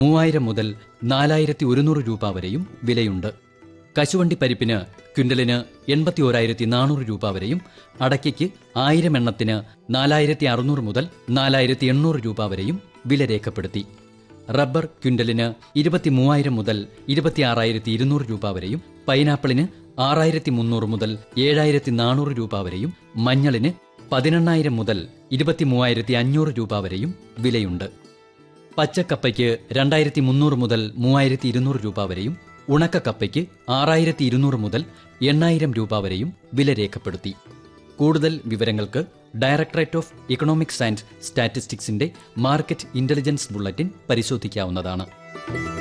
മൂവായിരം മുതൽ നാലായിരത്തി ഒരുന്നൂറ് രൂപ വരെയും വിലയുണ്ട് കശുവണ്ടി പരിപ്പിന് ക്വിൻ്റലിന് എൺപത്തി ഓരായിരത്തി നാനൂറ് രൂപ വരെയും അടയ്ക്കയ്ക്ക് ആയിരം എണ്ണത്തിന് നാലായിരത്തി അറുന്നൂറ് മുതൽ നാലായിരത്തി എണ്ണൂറ് രൂപ വരെയും വില രേഖപ്പെടുത്തി റബ്ബർ ക്വിൻ്റലിന് ഇരുപത്തി മൂവായിരം മുതൽ ഇരുപത്തിയാറായിരത്തി ഇരുന്നൂറ് രൂപ വരെയും പൈനാപ്പിളിന് ആറായിരത്തി മുന്നൂറ് മുതൽ ഏഴായിരത്തി നാനൂറ് രൂപ വരെയും മഞ്ഞളിന് പതിനെണ്ണായിരം മുതൽ ഇരുപത്തി മൂവായിരത്തി അഞ്ഞൂറ് രൂപ വരെയും വിലയുണ്ട് പച്ചക്കപ്പയ്ക്ക് രണ്ടായിരത്തി മുന്നൂറ് മുതൽ മൂവായിരത്തി ഇരുന്നൂറ് രൂപ വരെയും ഉണക്കക്കപ്പയ്ക്ക് ആറായിരത്തി ഇരുന്നൂറ് മുതൽ എണ്ണായിരം രൂപ വരെയും വില രേഖപ്പെടുത്തി കൂടുതൽ വിവരങ്ങൾക്ക് ഡയറക്ടറേറ്റ് ഓഫ് ഇക്കണോമിക്സ് ആൻഡ് സ്റ്റാറ്റിസ്റ്റിക്സിന്റെ മാർക്കറ്റ് ഇന്റലിജൻസ് ബുള്ളറ്റിൻ പരിശോധിക്കാവുന്നതാണ്